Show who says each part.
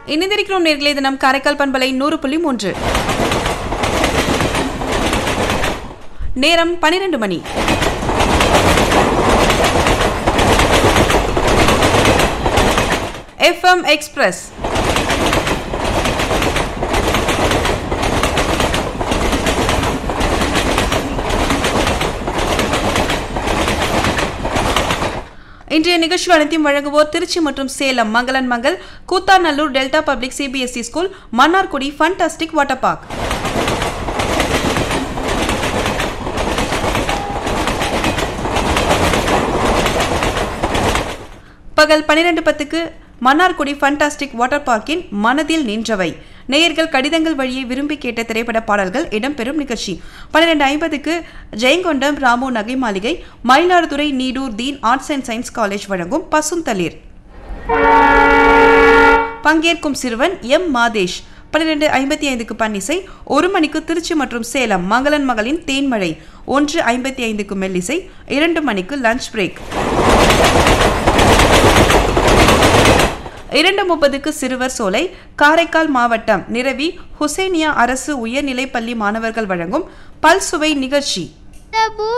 Speaker 1: இணைந்திருக்கிறோம் நேர்களே தினம் காரைக்கால் பண்பலை நூறு புள்ளி மூன்று நேரம் பனிரெண்டு மணி எஃப்எம் எக்ஸ்பிரஸ் இன்றைய நிகழ்ச்சி அனைத்தையும் வழங்குவோர் திருச்சி மற்றும் Salem Mangalan Mangal Koothanallur Delta Public CBSE School Mannargudi Fantastic Water Park பகல் பன்னிரண்டு பத்துக்கு மன்னார்குடி ஃபண்டாஸ்டிக் வாட்டர் பார்க்கின் மனதில் நின்றவை நேயர்கள் கடிதங்கள் வழியே விரும்பி கேட்ட திரைப்பட பாடல்கள் இடம்பெறும் நிகழ்ச்சி பன்னிரெண்டு ஐம்பதுக்கு ஜெயங்கொண்டம் ராமு நகை மாளிகை Mayiladuthurai Needur Deen Arts and Science College வழங்கும் பசுந்தளிர் பங்கேற்கும் சிறுவன் எம் மாதேஷ் பன்னிரெண்டு ஐம்பத்தி ஐந்துக்கு பன்னிசை ஒரு மணிக்கு திருச்சி மற்றும் சேலம் மங்களன் மகளின் தேன்மழை ஒன்று ஐம்பத்தி ஐந்துக்கு மெல்லிசை இரண்டு மணிக்கு லஞ்ச் பிரேக் இரண்டு முப்பதுக்கு சிறுவர் சோலை காரைக்கால் மாவட்டம் நிரவி ஹுசேனியா அரசு உயர்நிலைப் பள்ளி மாணவர்கள் வழங்கும் பல்சுவை நிகழ்ச்சி